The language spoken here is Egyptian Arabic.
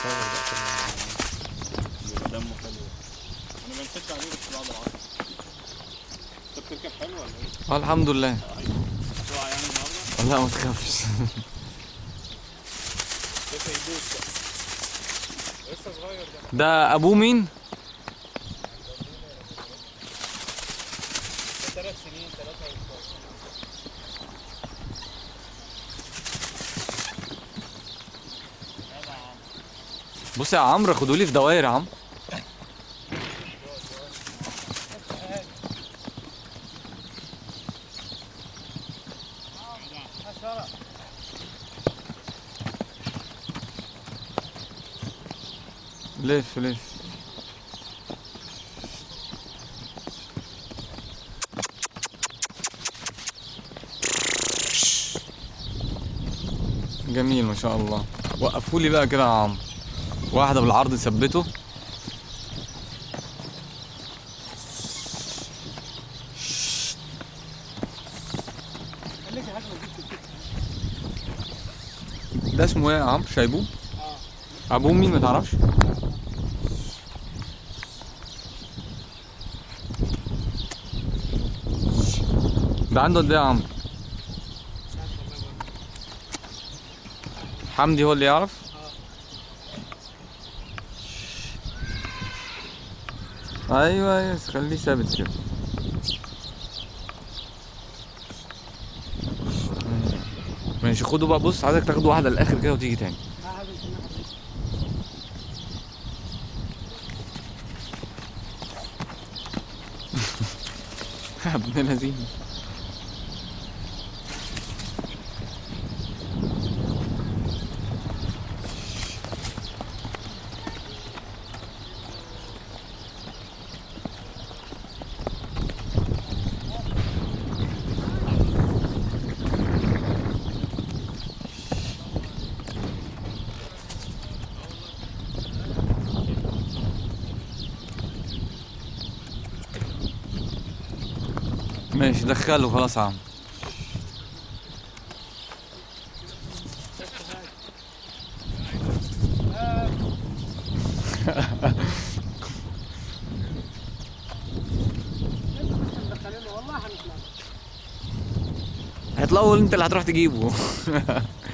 بيصور بقى كمان. بيبقى دمه حلو انا بنسد عليه بس بعد العصر انت بتركب حلو ولا ايه؟ اه الحمد لله هتقع يعني النهارده؟ لا ما تخافش كيف يدوس بقى لسه صغير ده ده ابوه مين ثلاث سنين ثلاثة بص يا عمرو خدوا لي في دوائر يا عم لف لف جميل ما شاء الله وقفوا لي بقى كده يا عم واحدة بالعرض ثبته ده اسمه ايه يا عم شايبوب ابوه مين ما تعرفش ده عنده قد ايه يا عم حمدي هو اللي يعرف ايوه ايوه بس خليه ثابت كده ماشي خدوا بقى بص عايزك تاخدوا واحده للاخر كده وتيجي تاني يا ابن لذيذ ماشي دخله خلاص يا عم هيطلعوا انت اللي هتروح تجيبه